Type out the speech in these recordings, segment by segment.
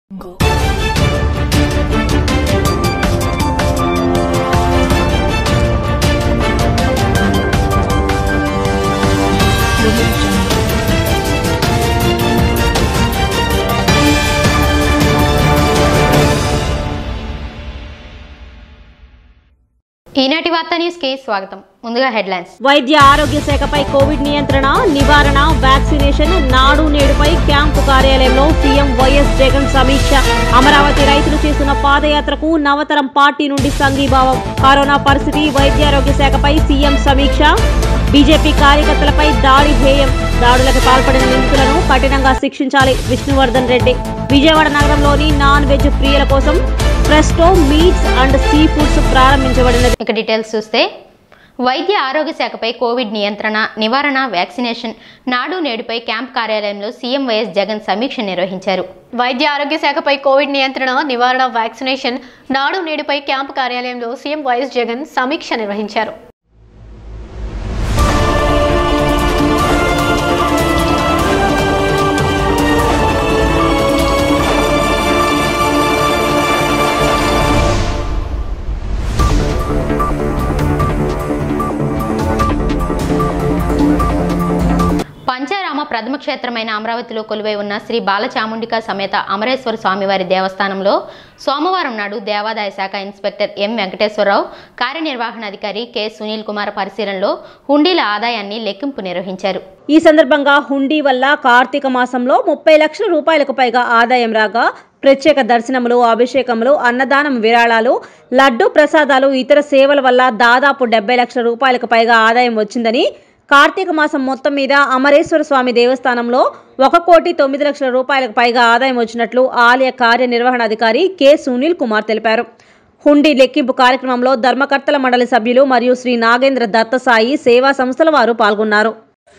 ఈనాటి వార్తా న్యూస్ కి స్వాగతం ముందుగా హెడ్లైన్స్ వైద్య ఆరోగ్య శాఖపై కోవిడ్ నియంత్రణ నివారణ వ్యాక్సినేషన్ నాడు నేడుపై క్యాంపు కార్యాలయంలో సీఎం వైఎస్ జగన్ సమీక్ష అమరావతి రైతులు చేస్తున్న పాదయాత్రకు నవతరం పార్టీ నుండి సంఘీభావం కరోనా పరిస్థితి వైద్యారోగ్య శాఖపై సీఎం సమీక్ష బీజేపీ కార్యకర్తలపై దాడి ధ్యేయం దాడులకు పాల్పడిన నిందితులను కఠినంగా శిక్షించాలి విష్ణువర్ధన్ రెడ్డి విజయవాడ నగరంలోని నాన్ వెజ్ ప్రియుల కోసం presto meats and sea foods ప్రారంభించబడినది ఇక డీటెయిల్స్ చూస్తే వైద్య ఆరోగ్య శాఖపై కోవిడ్ నియంత్రణ నివారణ వ్యాక్సినేషన్ నాడు నేడుపై క్యాంప్ కార్యాలయంలో సీఎం వైఎస్ జగన్ సమీక్ష నిర్వహించారు వైద్య ఆరోగ్య శాఖపై కోవిడ్ నియంత్రణ నివారణ వ్యాక్సినేషన్ నాడు నేడుపై క్యాంపు కార్యాలయంలో సీఎం వైఎస్ జగన్ సమీక్ష నిర్వహించారు పంచారామ ప్రథమ క్షేత్రమైన అమరావతిలో కొలువై ఉన్న శ్రీ బాలచాముండిక సమేత అమరేశ్వర స్వామివారి దేవస్థానంలో సోమవారం నాడు దేవాదాయ శాఖ ఇన్స్పెక్టర్ ఎం వెంకటేశ్వరరావు కార్యనిర్వహణాధికారి కె సునీల్ కుమార్ పరిశీలనలో హుండీల ఆదాయాన్ని లెక్కింపు నిర్వహించారు ఈ సందర్భంగా హుండీ వల్ల కార్తీక మాసంలో ముప్పై లక్షల రూపాయలకు పైగా ఆదాయం రాగా ప్రత్యేక దర్శనములు అభిషేకములు అన్నదానం విరాళాలు లడ్డు ప్రసాదాలు ఇతర సేవల వల్ల దాదాపు డెబ్బై లక్షల రూపాయలకు పైగా ఆదాయం వచ్చిందని కార్తీక మాసం మొత్తం మీద అమరేశ్వర స్వామి దేవస్థానంలో ఒక కోటి తొమ్మిది లక్షల రూపాయలకు పైగా ఆదాయం వచ్చినట్లు ఆలయ కార్యనిర్వహణాధికారి కె సునీల్ కుమార్ తెలిపారు హుండీ లెక్కింపు కార్యక్రమంలో ధర్మకర్తల మండలి సభ్యులు మరియు శ్రీ నాగేంద్ర దత్తసాయి సేవా సంస్థల వారు పాల్గొన్నారు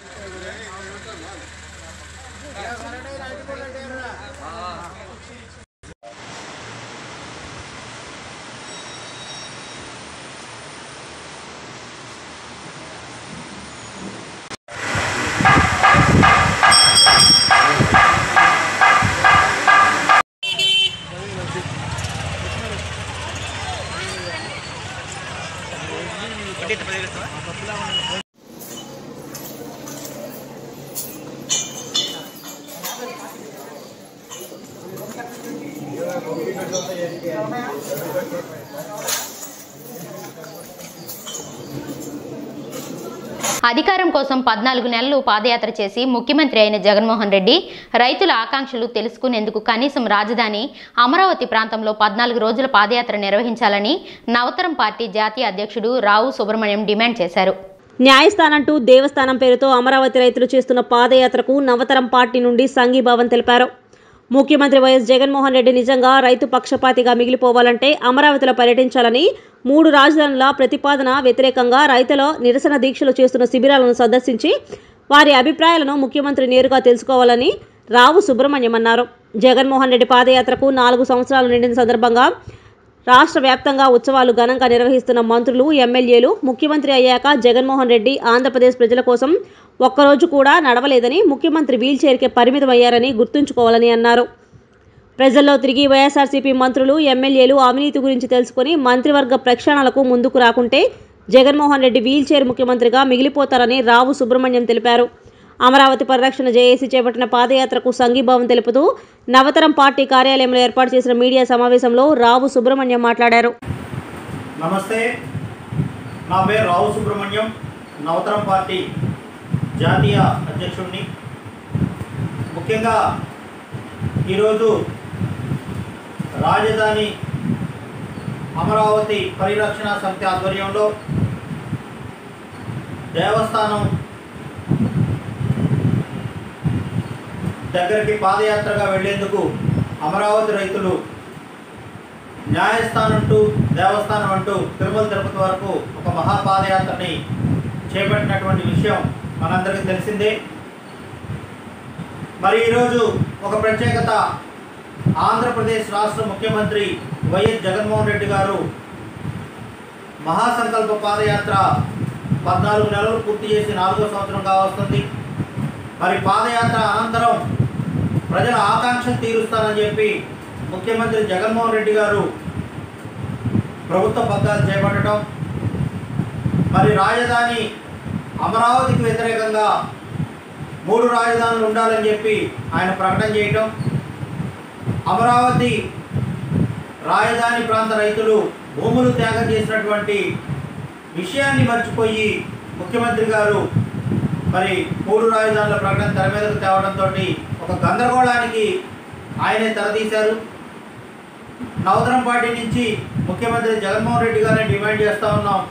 అధికారం కోసం పద్నాలుగు నెలలు పాదయాత్ర చేసి ముఖ్యమంత్రి అయిన జగన్మోహన్ రెడ్డి రైతుల ఆకాంక్షలు తెలుసుకునేందుకు కనీసం రాజధాని అమరావతి ప్రాంతంలో పద్నాలుగు రోజుల పాదయాత్ర నిర్వహించాలని నవతరం పార్టీ జాతీయ అధ్యక్షుడు రావు సుబ్రహ్మణ్యం డిమాండ్ చేశారు న్యాయస్థానంటూ దేవస్థానం పేరుతో అమరావతి రైతులు చేస్తున్న పాదయాత్రకు నవతరం పార్టీ నుండి సంఘీభావం తెలిపారు ముఖ్యమంత్రి వైఎస్ జగన్మోహన్ రెడ్డి నిజంగా రైతు పక్షపాతిగా మిగిలిపోవాలంటే అమరావతిలో పర్యటించాలని మూడు రాజధానుల ప్రతిపాదన వ్యతిరేకంగా రైతుల నిరసన దీక్షలు చేస్తున్న శిబిరాలను సందర్శించి వారి అభిప్రాయాలను ముఖ్యమంత్రి నేరుగా తెలుసుకోవాలని రావు సుబ్రహ్మణ్యం అన్నారు జగన్మోహన్ రెడ్డి పాదయాత్రకు నాలుగు సంవత్సరాలు నిండిన సందర్భంగా రాష్ట్ర వ్యాప్తంగా ఉత్సవాలు ఘనంగా నిర్వహిస్తున్న మంత్రులు ఎమ్మెల్యేలు ముఖ్యమంత్రి అయ్యాక జగన్మోహన్ రెడ్డి ఆంధ్రప్రదేశ్ ప్రజల కోసం ఒక్కరోజు కూడా నడవలేదని ముఖ్యమంత్రి వీల్చైర్కే పరిమితమయ్యారని గుర్తుంచుకోవాలని అన్నారు ప్రజల్లో తిరిగి వైఎస్ఆర్సీపీ మంత్రులు ఎమ్మెల్యేలు అవినీతి గురించి తెలుసుకుని మంత్రివర్గ ప్రక్షాళనలకు ముందుకు రాకుంటే జగన్మోహన్ రెడ్డి వీల్చైర్ ముఖ్యమంత్రిగా మిగిలిపోతారని రావు సుబ్రహ్మణ్యం తెలిపారు అమరావతి పరిరక్షణ జేఏసీ చేపట్టిన పాదయాత్రకు సంఘీభావం తెలుపుతూ నవతరం పార్టీ కార్యాలయంలో ఏర్పాటు చేసిన మీడియా సమావేశంలో రావు సుబ్రహ్మణ్యం మాట్లాడారు నమస్తే నా పేరు రావు సుబ్రహ్మణ్యం నవతరం పార్టీ జాతీయ అధ్యక్షుడిని ముఖ్యంగా ఈరోజు రాజధాని అమరావతి పరిరక్షణ సమితి ఆధ్వర్యంలో దేవస్థానం దగ్గరికి పాదయాత్రగా వెళ్లేందుకు అమరావతి రైతులు న్యాయస్థానం అంటూ దేవస్థానం అంటూ తిరుమల తిరుపతి వరకు ఒక మహాపాదయాత్రని చేపట్టినటువంటి విషయం మనందరికీ తెలిసిందే మరి ఈరోజు ఒక ప్రత్యేకత ఆంధ్రప్రదేశ్ రాష్ట్ర ముఖ్యమంత్రి వైఎస్ జగన్మోహన్ రెడ్డి గారు మహాసంకల్ప పాదయాత్ర పద్నాలుగు నెలలు పూర్తి చేసి నాలుగో సంవత్సరం కావస్తుంది మరి పాదయాత్ర అనంతరం ప్రజల ఆకాంక్షలు తీరుస్తానని చెప్పి ముఖ్యమంత్రి జగన్మోహన్ రెడ్డి గారు ప్రభుత్వ పగ్గాలు చేపట్టడం మరి రాజధాని అమరావతికి వ్యతిరేకంగా మూడు రాజధానులు ఉండాలని చెప్పి ఆయన ప్రకటన చేయటం అమరావతి రాజధాని ప్రాంత రైతులు భూములు త్యాగం చేసినటువంటి విషయాన్ని మర్చిపోయి ముఖ్యమంత్రి గారు మరి మూడు రాజధానుల ప్రకటన తెర మీదకు తేవడంతో ఒక గందరగోళానికి ఆయనే తెరదీశారు నవతరం పార్టీ నుంచి ముఖ్యమంత్రి జగన్మోహన్ రెడ్డి గారిని డిమాండ్ చేస్తూ ఉన్నాం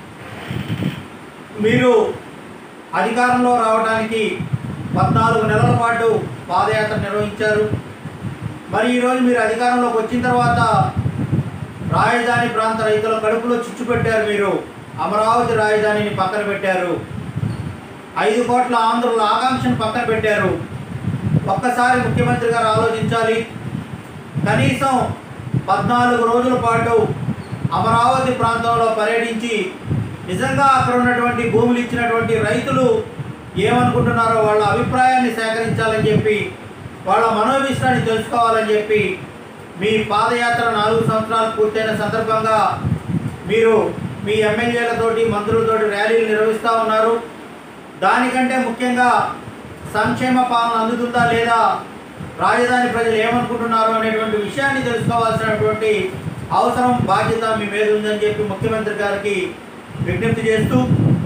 మీరు అధికారంలో రావడానికి పద్నాలుగు నెలల పాటు పాదయాత్ర నిర్వహించారు మరి ఈరోజు మీరు అధికారంలోకి వచ్చిన తర్వాత రాజధాని ప్రాంత రైతుల కడుపులో చిచ్చు పెట్టారు మీరు అమరావతి రాజధానిని పక్కన పెట్టారు ఐదు కోట్ల ఆంధ్రుల ఆకాంక్షను పక్కన పెట్టారు ఒక్కసారి ముఖ్యమంత్రి గారు ఆలోచించాలి కనీసం పద్నాలుగు రోజుల పాటు అమరావతి ప్రాంతంలో పర్యటించి నిజంగా అక్కడ ఉన్నటువంటి భూములు ఇచ్చినటువంటి రైతులు ఏమనుకుంటున్నారో వాళ్ళ అభిప్రాయాన్ని సేకరించాలని చెప్పి వాళ్ళ మనోభిష్టాన్ని తెలుసుకోవాలని చెప్పి మీ పాదయాత్ర నాలుగు సంవత్సరాలు పూర్తయిన సందర్భంగా మీరు మీ ఎమ్మెల్యేలతోటి మంత్రులతోటి ర్యాలీలు నిర్వహిస్తూ ఉన్నారు దానికంటే ముఖ్యంగా సంక్షేమ పాలన అందుతుందా లేదా రాజధాని ప్రజలు ఏమనుకుంటున్నారు అనేటువంటి విషయాన్ని తెలుసుకోవాల్సినటువంటి అవసరం బాధ్యత మీ మీద ఉందని చెప్పి ముఖ్యమంత్రి గారికి విజ్ఞప్తి చేస్తూ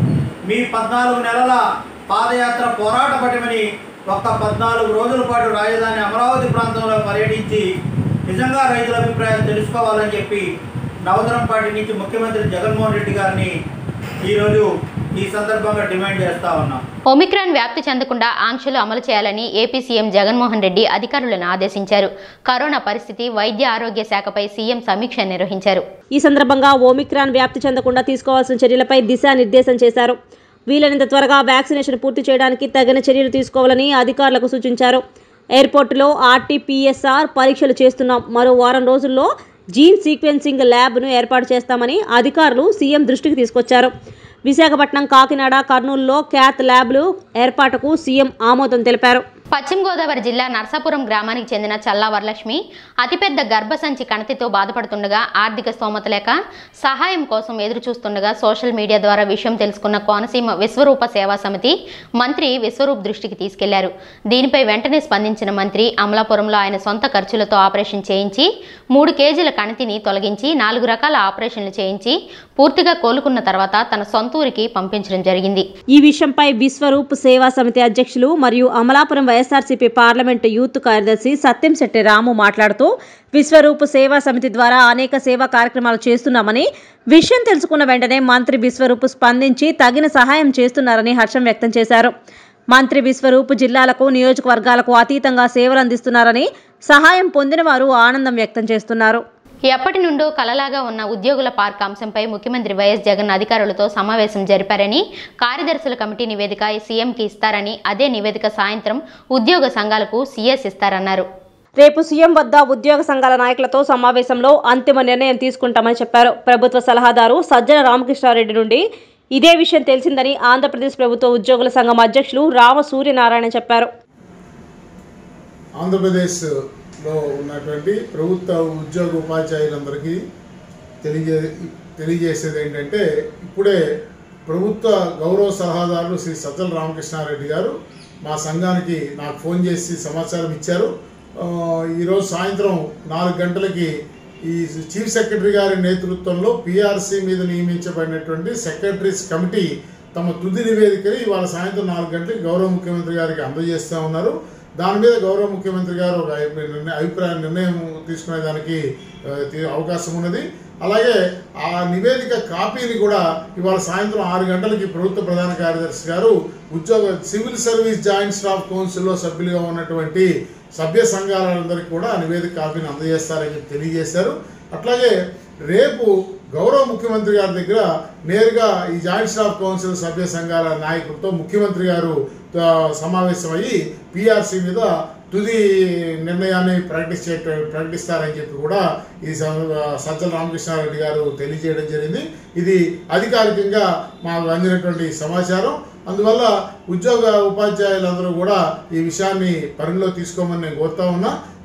మీ పద్నాలుగు నెలల పాదయాత్ర పోరాట పటిమని ఒక్క పద్నాలుగు రోజుల పాటు రాజధాని అమరావతి ప్రాంతంలో పర్యటించి నిజంగా రైతుల అభిప్రాయం తెలుసుకోవాలని చెప్పి నవతరం పార్టీ నుంచి ముఖ్యమంత్రి జగన్మోహన్ రెడ్డి గారిని ఈరోజు ఈ సందర్భంగా డిమాండ్ చేస్తా ఉన్నాం ఒమిక్రాన్ వ్యాప్తి చెందకుండా ఆంక్షలు అమలు చేయాలని ఏపీ సీఎం జగన్మోహన్ రెడ్డి అధికారులను ఆదేశించారు కరోనా పరిస్థితి వైద్య ఆరోగ్య శాఖపై సీఎం సమీక్ష నిర్వహించారు ఈ సందర్భంగా ఓమిక్రాన్ వ్యాప్తి చెందకుండా తీసుకోవాల్సిన చర్యలపై దిశానిర్దేశం చేశారు వీలైనంత త్వరగా వ్యాక్సినేషన్ పూర్తి చేయడానికి తగిన చర్యలు తీసుకోవాలని అధికారులకు సూచించారు ఎయిర్పోర్టులో ఆర్టీపీఎస్ఆర్ పరీక్షలు చేస్తున్నాం మరో వారం రోజుల్లో జీన్ సీక్వెన్సింగ్ ల్యాబ్ను ఏర్పాటు చేస్తామని అధికారులు సీఎం దృష్టికి తీసుకొచ్చారు విశాఖపట్నం కాకినాడ కర్నూలులో క్యాత్ ల్యాబ్లు ఏర్పాటుకు సీఎం ఆమోదం తెలిపారు పశ్చిమ గోదావరి జిల్లా నర్సాపురం గ్రామానికి చెందిన చల్లా వరలక్ష్మి అతిపెద్ద గర్భసంచి కణతితో బాధపడుతుండగా ఆర్థిక స్తోమత లేక సహాయం కోసం ఎదురు చూస్తుండగా సోషల్ మీడియా ద్వారా విషయం తెలుసుకున్న కోనసీమ విశ్వరూప సేవా సమితి మంత్రి విశ్వరూప్ దృష్టికి తీసుకెళ్లారు దీనిపై వెంటనే స్పందించిన మంత్రి అమలాపురంలో ఆయన సొంత ఖర్చులతో ఆపరేషన్ చేయించి మూడు కేజీల కణితిని తొలగించి నాలుగు రకాల ఆపరేషన్లు చేయించి పూర్తిగా కోలుకున్న తర్వాత తన సొంత ఊరికి పంపించడం జరిగింది ఈ విషయంపై విశ్వరూప్ సేవా సమితి అధ్యక్షులు మరియు అమలాపురం వైఎస్ఆర్సీపీ పార్లమెంటు యూత్ కార్యదర్శి సత్యం శెట్టి రాము మాట్లాడుతూ విశ్వరూప్ సేవా సమితి ద్వారా అనేక సేవా కార్యక్రమాలు చేస్తున్నామని విషయం తెలుసుకున్న వెంటనే మంత్రి విశ్వరూప్ స్పందించి తగిన సహాయం చేస్తున్నారని హర్షం వ్యక్తం చేశారు మంత్రి విశ్వరూప్ జిల్లాలకు నియోజకవర్గాలకు అతీతంగా సేవలు అందిస్తున్నారని సహాయం పొందిన వారు ఆనందం వ్యక్తం చేస్తున్నారు ఎప్పటి నుండో కలలాగా ఉన్న ఉద్యోగుల పార్క్ అంశంపై ముఖ్యమంత్రి వైఎస్ జగన్ అధికారులతో సమావేశం జరిపారని కార్యదర్శుల కమిటీ నివేదిక సీఎంకి ఇస్తారని అదే నివేదిక సాయంత్రం ఉద్యోగ సంఘాలకు సీఎస్ ఇస్తారన్నారు రేపు సీఎం వద్ద ఉద్యోగ సంఘాల నాయకులతో సమావేశంలో అంతిమ నిర్ణయం తీసుకుంటామని చెప్పారు ప్రభుత్వ సలహాదారు సజ్జన రామకృష్ణారెడ్డి నుండి ఇదే విషయం తెలిసిందని ఆంధ్రప్రదేశ్ ప్రభుత్వ ఉద్యోగుల సంఘం అధ్యక్షులు రామ సూర్యనారాయణ చెప్పారు ఆంధ్రప్రదేశ్లో ఉన్నటువంటి ప్రభుత్వ ఉద్యోగ ఉపాధ్యాయులందరికీ తెలియజే తెలియజేసేది ఏంటంటే ఇప్పుడే ప్రభుత్వ గౌరవ సలహాదారులు శ్రీ సజ్జల రామకృష్ణారెడ్డి గారు మా సంఘానికి నాకు ఫోన్ చేసి సమాచారం ఇచ్చారు ఆ, ఈరోజు సాయంత్రం నాలుగు గంటలకి ఈ చీఫ్ సెక్రటరీ గారి నేతృత్వంలో పిఆర్సీ మీద నియమించబడినటువంటి సెక్రటరీస్ కమిటీ తమ తుది నివేదికని ఇవాళ సాయంత్రం నాలుగు గంటలకు గౌరవ ముఖ్యమంత్రి గారికి అందజేస్తూ ఉన్నారు దాని మీద గౌరవ ముఖ్యమంత్రి గారు ఒక అభి- నిర్ణయ- అభిప్రాయ నిర్ణయం తీసుకునేదానికి ఆ, తీ- అవకాశం ఉన్నది అలాగే ఆ నివేదిక కాపీని కూడా ఇవాళ సాయంత్రం ఆరు గంటలకి ప్రభుత్వ ప్రధాన కార్యదర్శి గారు ఉద్యోగ సివిల్ సర్వీస్ జాయింట్ స్టాఫ్ కౌన్సిల్లో సభ్యులుగా ఉన్నటువంటి సభ్య సంఘాలందరికీ కూడా ఆ నివేదిక కాపీని అందజేస్తారని చెప్పి తెలియజేశారు అట్లాగే రేపు గౌరవ ముఖ్యమంత్రి గారి దగ్గర నేరుగా ఈ జాయింట్ స్టాఫ్ కౌన్సిల్ సభ్య సంఘాల నాయకులతో ముఖ్యమంత్రి గారు ఆ, సమావేశమయ్యి పిఆర్సీ మీద తుది నిర్ణయాన్ని ప్రకటించే ప్రకటిస్తారని చెప్పి కూడా ఈ స- సజ్జల రామకృష్ణారెడ్డి గారు తెలియజేయడం జరిగింది ఇది అధికారికంగా మాకు అందినటువంటి సమాచారం అందువల్ల ఉద్యోగ ఉపాధ్యాయులందరూ కూడా ఈ విషయాన్ని పరిగణలో తీసుకోమని నేను కోరుతా ఉన్నా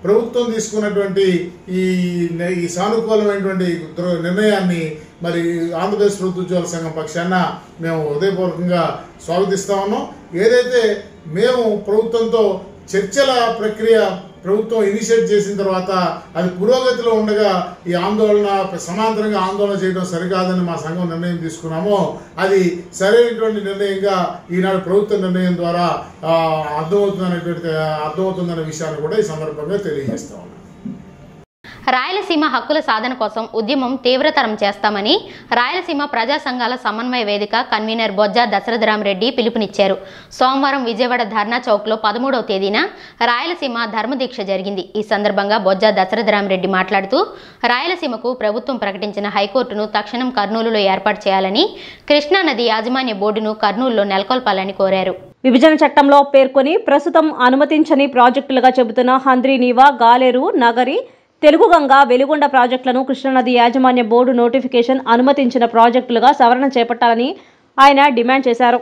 ప్రభుత్వం తీసుకున్నటువంటి ఈ నే- ఈ సానుకూలమైనటువంటి దృ- నిర్ణయాన్ని మరి ఆంధ్రప్రదేశ్ ప్రభుత్వ ఉద్యోగుల సంఘం పక్షాన మేము హృదయపూర్వకంగా స్వాగతిస్తా ఉన్నాం ఏదైతే మేము ప్రభుత్వంతో చర్చల ప్రక్రియ ప్రభుత్వం ఇనిషియేట్ చేసిన తర్వాత అది పురోగతిలో ఉండగా ఈ ఆందోళన సమాంతరంగా ఆందోళన చేయడం సరికాదని మా సంఘం నిర్ణయం తీసుకున్నామో అది సరైనటువంటి నిర్ణయంగా ఈనాడు ప్రభుత్వ నిర్ణయం ద్వారా ఆ, అర్థమవుతుందనేటువంటి అర్థమవుతుందనే విషయాన్ని కూడా ఈ సందర్భంగా తెలియజేస్తా ఉన్నాం రాయలసీమ హక్కుల సాధన కోసం ఉద్యమం తీవ్రతరం చేస్తామని రాయలసీమ ప్రజా సంఘాల సమన్వయ వేదిక కన్వీనర్ బొజ్జా దశరథరామరెడ్డి పిలుపునిచ్చారు సోమవారం విజయవాడ ధర్నా చౌక్లో పదమూడవ తేదీన రాయలసీమ ధర్మదీక్ష జరిగింది ఈ సందర్భంగా బొజ్జా దశరథరామరెడ్డి మాట్లాడుతూ రాయలసీమకు ప్రభుత్వం ప్రకటించిన హైకోర్టును తక్షణం కర్నూలులో ఏర్పాటు చేయాలని కృష్ణానది యాజమాన్య బోర్డును కర్నూలులో నెలకొల్పాలని కోరారు విభజన చట్టంలో పేర్కొని ప్రస్తుతం అనుమతించని ప్రాజెక్టులుగా చెబుతున్న హంద్రీనీవా గాలేరు నగరి తెలుగుగంగ వెలుగొండ ప్రాజెక్టులను కృష్ణానది యాజమాన్య బోర్డు నోటిఫికేషన్ అనుమతించిన ప్రాజెక్టులుగా సవరణ చేపట్టాలని ఆయన డిమాండ్ చేశారు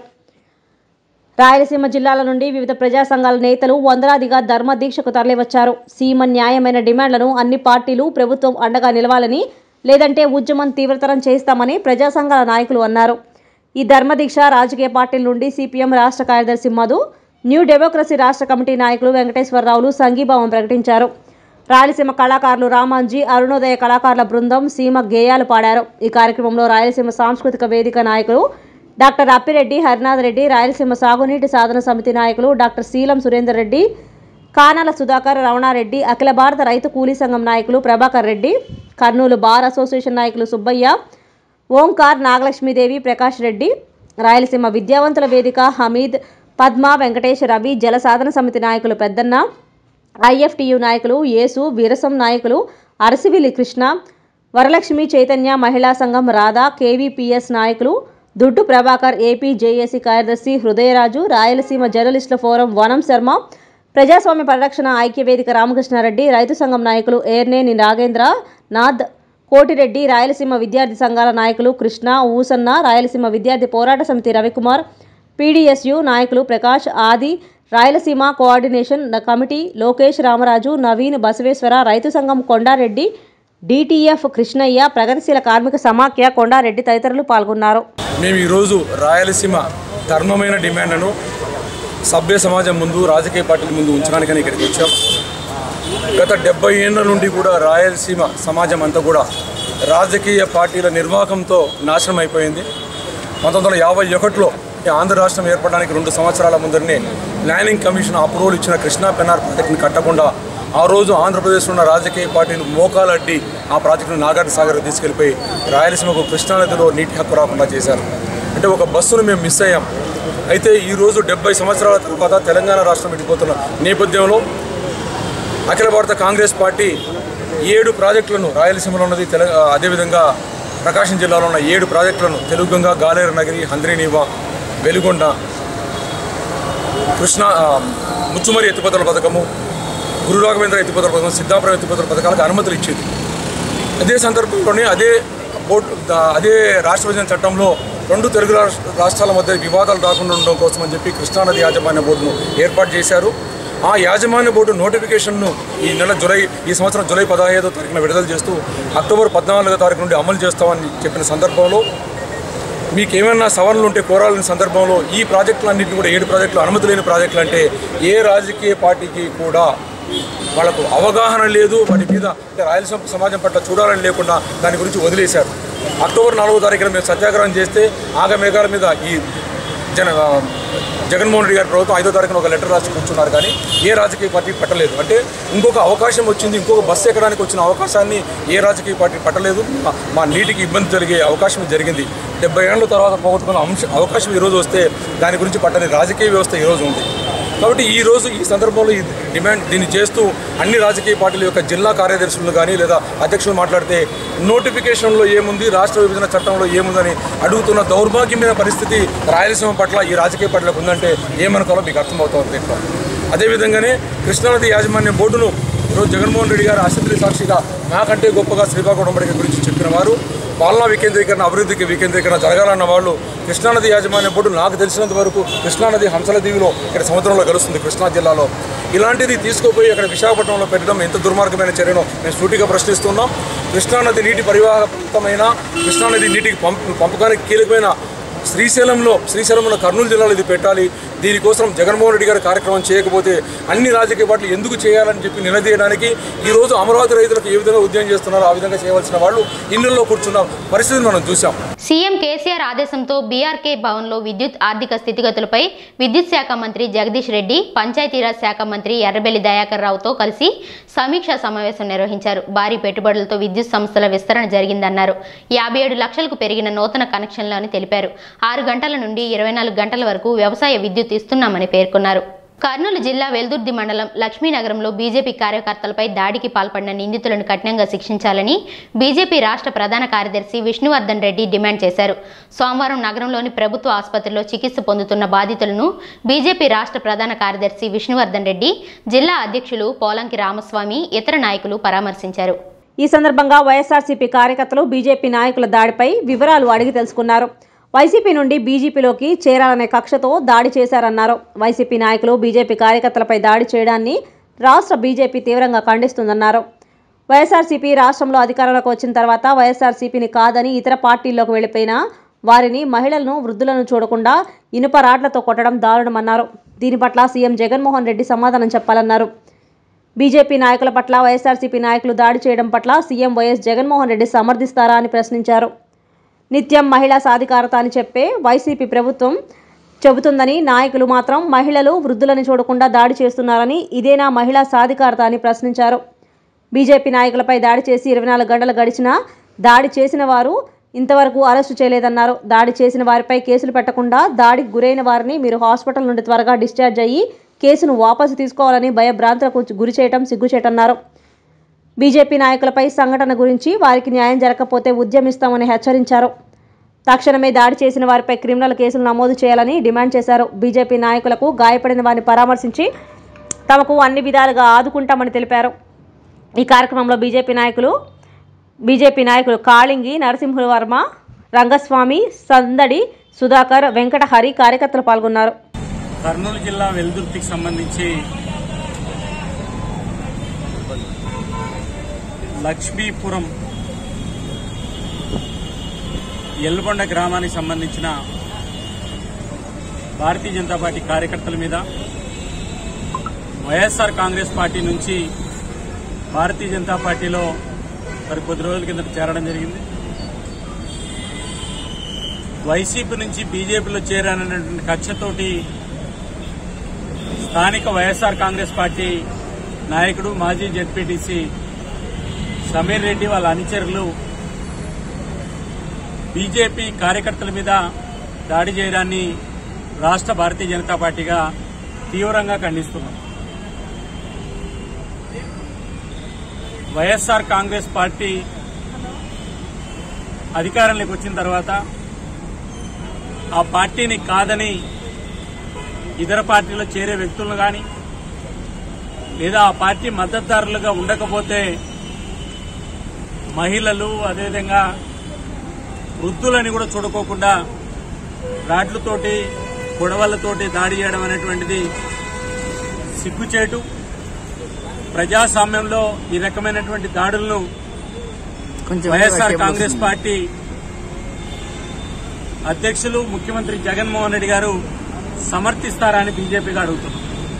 రాయలసీమ జిల్లాల నుండి వివిధ ప్రజా సంఘాల నేతలు వందలాదిగా ధర్మ దీక్షకు తరలివచ్చారు సీమ న్యాయమైన డిమాండ్లను అన్ని పార్టీలు ప్రభుత్వం అండగా నిలవాలని లేదంటే ఉద్యమం తీవ్రతరం చేస్తామని ప్రజా సంఘాల నాయకులు అన్నారు ఈ ధర్మదీక్ష రాజకీయ పార్టీల నుండి సిపిఎం రాష్ట్ర కార్యదర్శి మధు న్యూ డెమోక్రసీ రాష్ట్ర కమిటీ నాయకులు వెంకటేశ్వరరావులు సంఘీభావం ప్రకటించారు రాయలసీమ కళాకారులు రామాంజీ అరుణోదయ కళాకారుల బృందం సీమ గేయాలు పాడారు ఈ కార్యక్రమంలో రాయలసీమ సాంస్కృతిక వేదిక నాయకులు డాక్టర్ అప్పిరెడ్డి హరినాథ్ రెడ్డి రాయలసీమ సాగునీటి సాధన సమితి నాయకులు డాక్టర్ శీలం సురేందర్ రెడ్డి కానాల సుధాకర్ రమణారెడ్డి అఖిల భారత రైతు కూలీ సంఘం నాయకులు ప్రభాకర్ రెడ్డి కర్నూలు బార్ అసోసియేషన్ నాయకులు సుబ్బయ్య ఓంకార్ నాగలక్ష్మీదేవి ప్రకాష్ రెడ్డి రాయలసీమ విద్యావంతుల వేదిక హమీద్ పద్మ వెంకటేష్ రవి జల సాధన సమితి నాయకులు పెద్దన్న ఐఎఫ్టియు నాయకులు యేసు వీరసం నాయకులు అరసివిలి కృష్ణ వరలక్ష్మి చైతన్య మహిళా సంఘం రాధా కేవీపీఎస్ నాయకులు దుడ్డు ప్రభాకర్ ఏపీ జేఏసీ కార్యదర్శి హృదయరాజు రాయలసీమ జర్నలిస్టుల ఫోరం వనం శర్మ ప్రజాస్వామ్య పరిరక్షణ ఐక్యవేదిక రామకృష్ణారెడ్డి రైతు సంఘం నాయకులు ఏర్నేని నాగేంద్ర నాథ్ కోటిరెడ్డి రాయలసీమ విద్యార్థి సంఘాల నాయకులు కృష్ణ ఊసన్న రాయలసీమ విద్యార్థి పోరాట సమితి రవికుమార్ పీడీఎస్యు నాయకులు ప్రకాష్ ఆది Rayalaseema coordination the committee Lokesh Ramaraju Naveen Basaveshwara రైతు సంఘం కొండారెడ్డి డిటిఎఫ్ కృష్ణయ్య ప్రగతిశీల కార్మిక సమాఖ్య కొండారెడ్డి తదితరులు పాల్గొన్నారు మేము ఈరోజు రాయలసీమ ధర్మమైన డిమాండ్లను సభ్య సమాజం ముందు రాజకీయ పార్టీల ముందు ఉంచడానికని ఇక్కడికి వచ్చాం గత డెబ్బై ఏళ్ళ నుండి కూడా రాయలసీమ సమాజం అంతా కూడా రాజకీయ పార్టీల నిర్వాహకంతో నాశనం అయిపోయింది పంతొమ్మిది వందల యాభై ఒకటిలో ఈ ఆంధ్ర రాష్ట్రం ఏర్పడడానికి రెండు సంవత్సరాల ముందరనే ప్లానింగ్ కమిషన్ అప్రూవల్ ఇచ్చిన కృష్ణా పెన్నార్ ప్రాజెక్టుని కట్టకుండా ఆ రోజు ఆంధ్రప్రదేశ్లో ఉన్న రాజకీయ పార్టీలు మోకాలడ్డి ఆ ప్రాజెక్టును నాగార్జున సాగర్ తీసుకెళ్లిపోయి రాయలసీమకు కృష్ణానదిలో నీటి హక్కు రాకుండా చేశారు అంటే ఒక బస్సును మేము మిస్ అయ్యాం అయితే ఈరోజు డెబ్బై సంవత్సరాల తర్వాత తెలంగాణ రాష్ట్రం విడిపోతున్న నేపథ్యంలో అఖిల భారత కాంగ్రెస్ పార్టీ ఏడు ప్రాజెక్టులను రాయలసీమలో ఉన్నది తెల అదేవిధంగా ప్రకాశం జిల్లాలో ఉన్న ఏడు ప్రాజెక్టులను తెలుగుగంగా గాలేరు నగరి హంద్రీనీవా వెలుగొండ కృష్ణ ఆ, ముచ్చుమరి ఎత్తిపోతల పథకము గురు రాఘవేంద్ర ఎత్తిపోతల పథకం సిద్ధాపురం ఎత్తిపోతల పథకాలకు అనుమతులు ఇచ్చేది అదే సందర్భంలోనే అదే బోర్డు దా- అదే రాష్ట్ర విభజన చట్టంలో రెండు తెలుగు రాష్ట్ర- రాష్ట్రాల మధ్య వివాదాలు రాకుండా ఉండడం కోసం అని చెప్పి కృష్ణానది యాజమాన్య బోర్డును ఏర్పాటు చేశారు ఆ యాజమాన్య బోర్డు నోటిఫికేషన్ను ఈ నెల జూలై ఈ సంవత్సరం జూలై పదహైదో తారీఖున విడుదల చేస్తూ అక్టోబర్ పద్నాలుగో తారీఖు నుండి అమలు చేస్తామని చెప్పిన సందర్భంలో మీకు ఏమైనా సవరణలు ఉంటే కోరాలని సందర్భంలో ఈ ప్రాజెక్టులన్నింటినీ కూడా ఏడు ప్రాజెక్టులు అనుమతి లేని ప్రాజెక్టులు అంటే ఏ రాజకీయ పార్టీకి కూడా వాళ్ళకు అవగాహన లేదు వాటి మీద అంటే రాయలసీమ సమాజం పట్ల చూడాలని లేకుండా దాని గురించి వదిలేశారు అక్టోబర్ నాలుగో తారీఖున మేము సత్యాగ్రహం చేస్తే ఆగమేఘాల మీద ఈ జన ఆ, జగన్మోహన్ రెడ్డి గారి ప్రభుత్వం ఐదో తారీఖున ఒక లెటర్ రాసి కూర్చున్నారు కానీ ఏ రాజకీయ పార్టీ పట్టలేదు అంటే ఇంకొక అవకాశం వచ్చింది ఇంకొక బస్సు ఎక్కడానికి వచ్చిన అవకాశాన్ని ఏ రాజకీయ పార్టీ పట్టలేదు మా- మా నీటికి ఇబ్బంది జరిగే అవకాశం జరిగింది డెబ్బై ఏళ్ళ తర్వాత పోగొట్టుకున్న అంశ అవకాశం ఈరోజు వస్తే దాని గురించి పట్టని రాజకీయ వ్యవస్థ ఈరోజు ఉంది కాబట్టి ఈ రోజు ఈ సందర్భంలో ఈ డిమాండ్ దీన్ని చేస్తూ అన్ని రాజకీయ పార్టీల యొక్క జిల్లా కార్యదర్శులు కానీ లేదా అధ్యక్షులు మాట్లాడితే నోటిఫికేషన్లో ఏముంది రాష్ట్ర విభజన చట్టంలో ఏముందని అడుగుతున్న దౌర్భాగ్యమైన పరిస్థితి రాయలసీమ పట్ల ఈ రాజకీయ పార్టీలకు ఉందంటే ఏమనుకోవాలో మీకు అర్థమవుతుంది దీంట్లో అదేవిధంగానే కృష్ణానది యాజమాన్య బోర్డును ఈరోజు జగన్మోహన్ రెడ్డి గారు అసెంబ్లీ సాక్షిగా నాకంటే గొప్పగా శ్రీకాకుళం ఉమ్మడిక గురించి చెప్పిన వారు పాలనా వికేంద్రీకరణ అభివృద్ధికి వికేంద్రీకరణ జరగాలన్న వాళ్ళు కృష్ణానది యాజమాన్య బోర్డు నాకు తెలిసినంత వరకు కృష్ణానది హంసల దీవిలో ఇక్కడ సముద్రంలో కలుస్తుంది కృష్ణా జిల్లాలో ఇలాంటిది తీసుకుపోయి అక్కడ విశాఖపట్నంలో పెట్టడం ఎంత దుర్మార్గమైన చర్యనో మేము సూటిగా ప్రశ్నిస్తున్నాం కృష్ణానది నీటి పరివాహక ప్రాంతమైన కృష్ణానది నీటికి పంపు పంపకానికి కీలకమైన శ్రీశైలంలో శ్రీశైలంలో కర్నూలు జిల్లాలో ఇది పెట్టాలి దీనికోసం జగన్మోహన్ రెడ్డి గారు కార్యక్రమం చేయకపోతే అన్ని రాజకీయ పార్టీలు ఎందుకు చేయాలని చెప్పి నిలదీయడానికి ఈ రోజు అమరావతి రైతులకు ఏ విధంగా ఉద్యమం చేస్తున్నారో ఆ విధంగా చేయవలసిన వాళ్ళు ఇళ్లలో కూర్చున్న పరిస్థితిని మనం చూసాం సీఎం కేసీఆర్ ఆదేశంతో బీఆర్కే భవన్లో విద్యుత్ ఆర్థిక స్థితిగతులపై విద్యుత్ శాఖ మంత్రి జగదీష్ రెడ్డి పంచాయతీరాజ్ శాఖ మంత్రి ఎర్రబెల్లి దయాకర్ రావుతో కలిసి సమీక్షా సమావేశం నిర్వహించారు భారీ పెట్టుబడులతో విద్యుత్ సంస్థల విస్తరణ జరిగిందన్నారు యాభై ఏడు లక్షలకు పెరిగిన నూతన కనెక్షన్లు అని తెలిపారు ఆరు గంటల నుండి ఇరవై నాలుగు గంటల వరకు వ్యవసాయ విద్యుత్ ఇస్తున్నామని పేర్కొన్నారు కర్నూలు జిల్లా వెల్దుర్తి మండలం లక్ష్మీనగరంలో బీజేపీ కార్యకర్తలపై దాడికి పాల్పడిన నిందితులను కఠినంగా శిక్షించాలని బీజేపీ రాష్ట్ర ప్రధాన కార్యదర్శి విష్ణువర్ధన్ రెడ్డి డిమాండ్ చేశారు సోమవారం నగరంలోని ప్రభుత్వ ఆసుపత్రిలో చికిత్స పొందుతున్న బాధితులను బీజేపీ రాష్ట్ర ప్రధాన కార్యదర్శి విష్ణువర్ధన్ రెడ్డి జిల్లా అధ్యక్షులు పోలంకి రామస్వామి ఇతర నాయకులు పరామర్శించారు ఈ సందర్భంగా వైఎస్ఆర్సీపీ కార్యకర్తలు బీజేపీ నాయకుల దాడిపై వివరాలు అడిగి తెలుసుకున్నారు వైసీపీ నుండి బీజేపీలోకి చేరాలనే కక్షతో దాడి చేశారన్నారు వైసీపీ నాయకులు బీజేపీ కార్యకర్తలపై దాడి చేయడాన్ని రాష్ట్ర బీజేపీ తీవ్రంగా ఖండిస్తుందన్నారు వైఎస్ఆర్సీపీ రాష్ట్రంలో అధికారంలోకి వచ్చిన తర్వాత వైఎస్ఆర్సీపీని కాదని ఇతర పార్టీల్లోకి వెళ్ళిపోయిన వారిని మహిళలను వృద్ధులను చూడకుండా ఇనుప రాడ్లతో కొట్టడం దారుణమన్నారు దీని పట్ల సీఎం జగన్మోహన్ రెడ్డి సమాధానం చెప్పాలన్నారు బీజేపీ నాయకుల పట్ల వైఎస్ఆర్సీపీ నాయకులు దాడి చేయడం పట్ల సీఎం వైఎస్ జగన్మోహన్ రెడ్డి సమర్థిస్తారా అని ప్రశ్నించారు నిత్యం మహిళా సాధికారత అని చెప్పే వైసీపీ ప్రభుత్వం చెబుతుందని నాయకులు మాత్రం మహిళలు వృద్ధులను చూడకుండా దాడి చేస్తున్నారని ఇదేనా మహిళా సాధికారత అని ప్రశ్నించారు బీజేపీ నాయకులపై దాడి చేసి ఇరవై నాలుగు గంటలు గడిచినా దాడి చేసిన వారు ఇంతవరకు అరెస్టు చేయలేదన్నారు దాడి చేసిన వారిపై కేసులు పెట్టకుండా దాడికి గురైన వారిని మీరు హాస్పిటల్ నుండి త్వరగా డిశ్చార్జ్ అయ్యి కేసును వాపసు తీసుకోవాలని భయభ్రాంతులకు గురి చేయటం సిగ్గుచేటన్నారు బీజేపీ నాయకులపై సంఘటన గురించి వారికి న్యాయం జరగకపోతే ఉద్యమిస్తామని హెచ్చరించారు తక్షణమే దాడి చేసిన వారిపై క్రిమినల్ కేసులు నమోదు చేయాలని డిమాండ్ చేశారు బీజేపీ నాయకులకు గాయపడిన వారిని పరామర్శించి తమకు అన్ని విధాలుగా ఆదుకుంటామని తెలిపారు ఈ కార్యక్రమంలో బీజేపీ నాయకులు బీజేపీ నాయకులు కాళింగి నరసింహ వర్మ రంగస్వామి సందడి సుధాకర్ వెంకటహరి కార్యకర్తలు పాల్గొన్నారు కర్నూలు జిల్లా వెల్దుర్తికి సంబంధించి లక్ష్మీపురం ఎల్లుకొండ గ్రామానికి సంబంధించిన భారతీయ జనతా పార్టీ కార్యకర్తల మీద వైఎస్ఆర్ కాంగ్రెస్ పార్టీ నుంచి భారతీయ జనతా పార్టీలో మరి కొద్ది రోజుల కిందట చేరడం జరిగింది వైసీపీ నుంచి బీజేపీలో చేరాననేటువంటి కక్షతోటి స్థానిక వైఎస్ఆర్ కాంగ్రెస్ పార్టీ నాయకుడు మాజీ జెడ్పీటీసీ సమీర్ రెడ్డి వాళ్ళ అనుచరులు బీజేపీ కార్యకర్తల మీద దాడి చేయడాన్ని రాష్ట్ర భారతీయ జనతా పార్టీగా తీవ్రంగా ఖండిస్తున్నాం వైఎస్ఆర్ కాంగ్రెస్ పార్టీ అధికారంలోకి వచ్చిన తర్వాత ఆ పార్టీని కాదని ఇతర పార్టీలో చేరే వ్యక్తులను గాని లేదా ఆ పార్టీ మద్దతుదారులుగా ఉండకపోతే మహిళలు అదేవిధంగా వృద్ధులని కూడా చూడుకోకుండా రాడ్లతోటి గొడవలతోటి దాడి చేయడం అనేటువంటిది సిగ్గుచేటు ప్రజాస్వామ్యంలో ఈ రకమైనటువంటి దాడులను వైఎస్ఆర్ కాంగ్రెస్ పార్టీ అధ్యక్షులు ముఖ్యమంత్రి జగన్మోహన్ రెడ్డి గారు సమర్థిస్తారని బీజేపీగా అడుగుతున్నారు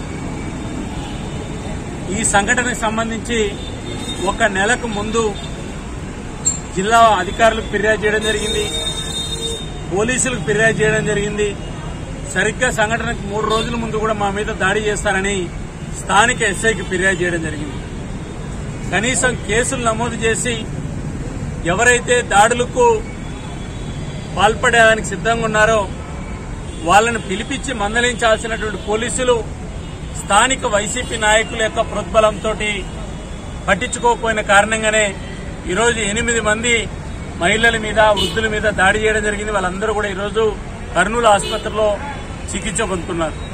ఈ సంఘటనకు సంబంధించి ఒక నెలకు ముందు జిల్లా అధికారులకు ఫిర్యాదు చేయడం జరిగింది పోలీసులకు ఫిర్యాదు చేయడం జరిగింది సరిగ్గా సంఘటనకు మూడు రోజుల ముందు కూడా మా మీద దాడి చేస్తారని స్థానిక ఎస్ఐకి ఫిర్యాదు చేయడం జరిగింది కనీసం కేసులు నమోదు చేసి ఎవరైతే దాడులకు పాల్పడేదానికి సిద్ధంగా ఉన్నారో వాళ్ళని పిలిపించి మందలించాల్సినటువంటి పోలీసులు స్థానిక వైసీపీ నాయకుల యొక్క ప్రోద్బలంతో పట్టించుకోకపోయిన కారణంగానే ఈరోజు ఎనిమిది మంది మహిళల మీద వృద్ధుల మీద దాడి చేయడం జరిగింది వాళ్ళందరూ కూడా ఈరోజు కర్నూలు ఆసుపత్రిలో చికిత్స పొందుతున్నారు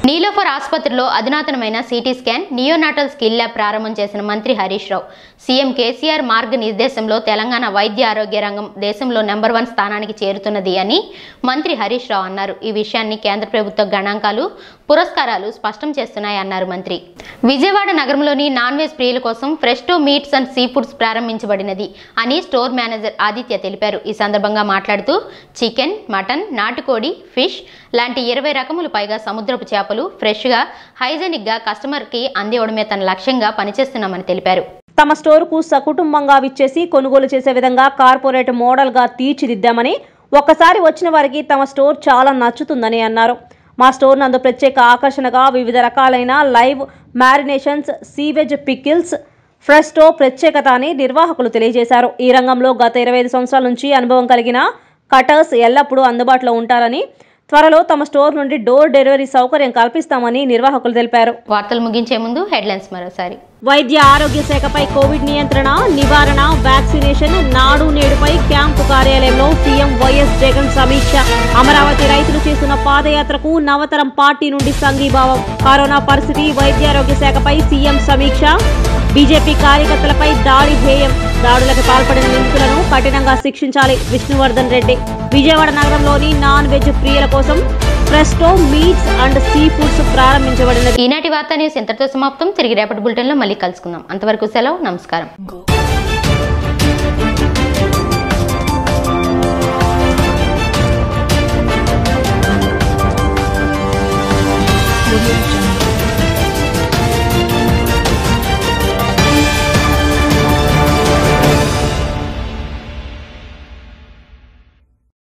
నీలోఫర్ ఆసుపత్రిలో అధునాతనమైన CT scan neonatal skill lab ప్రారంభం చేసిన మంత్రి హరీష్ రావు సీఎం కేసీఆర్ మార్గనిర్దేశంలో తెలంగాణ వైద్య ఆరోగ్య రంగం దేశంలో నెంబర్ వన్ స్థానానికి చేరుతున్నది అని మంత్రి హరీష్ రావు అన్నారు ఈ విషయాన్ని కేంద్ర ప్రభుత్వ గణాంకాలు పురస్కారాలు స్పష్టం చేస్తున్నాయన్నారు మంత్రి విజయవాడ నగరంలోని నాన్ వెజ్ ప్రియుల కోసం fresh to meats and sea foods ప్రారంభించబడినది అని స్టోర్ మేనేజర్ ఆదిత్య తెలిపారు ఈ సందర్భంగా మాట్లాడుతూ చికెన్ మటన్ నాటుకోడి ఫిష్ లాంటి ఇరవై రకములు పైగా సముద్రపు చేపలు ఫ్రెష్గా హైజెనిక్గా కస్టమర్కి అందివ్వడమే తన లక్ష్యంగా పనిచేస్తున్నామని తెలిపారు తమ స్టోర్కు సకుటుంబంగా విచ్చేసి కొనుగోలు చేసే విధంగా కార్పొరేట్ మోడల్గా తీర్చిదిద్దామని ఒక్కసారి వచ్చిన వారికి తమ స్టోర్ చాలా నచ్చుతుందని అన్నారు మా స్టోర్ నందు ప్రత్యేక ఆకర్షణగా వివిధ రకాలైన లైవ్ మ్యారినేషన్స్ సీవెజ్ పికిల్స్ ఫ్రెస్టో ప్రత్యేకత అని నిర్వాహకులు తెలియజేశారు ఈ రంగంలో గత ఇరవై ఐదు సంవత్సరాల నుంచి అనుభవం కలిగిన కటర్స్ ఎల్లప్పుడూ అందుబాటులో ఉంటారని త్వరలో తమ స్టోర్ నుండి డోర్ డెలివరీ సౌకర్యం కల్పిస్తామని నిర్వాహకులు తెలిపారు వార్తలు ముగించే ముందు హెడ్లైన్స్ మరోసారి వైద్య ఆరోగ్య శాఖపై కోవిడ్ నియంత్రణ నివారణ వ్యాక్సినేషన్ నాడు నేడుపై క్యాంపు కార్యాలయంలో సీఎం వైఎస్ జగన్ సమీక్ష అమరావతి రైతులు చేస్తున్న పాదయాత్రకు నవతరం పార్టీ నుండి సంఘీభావం కరోనా పరిస్థితి వైద్యారోగ్య శాఖపై సీఎం సమీక్ష బీజేపీ కార్యకర్తలపై దాడి ధ్యేయం దాడులకు పాల్పడిన నిందితులను కఠినంగా శిక్షించాలి విష్ణువర్ధన్ రెడ్డి విజయవాడ నగరంలోని నాన్ వెజ్ ప్రియుల కోసం presto meats and sea foods ప్రారంభించబడినది ఈనాటి వార్తా న్యూస్ ఇంతటితో సమాప్తం తిరిగి రేపటి బులెటిన్లో మళ్ళీ కలుసుకుందాం అంతవరకు సెలవు నమస్కారం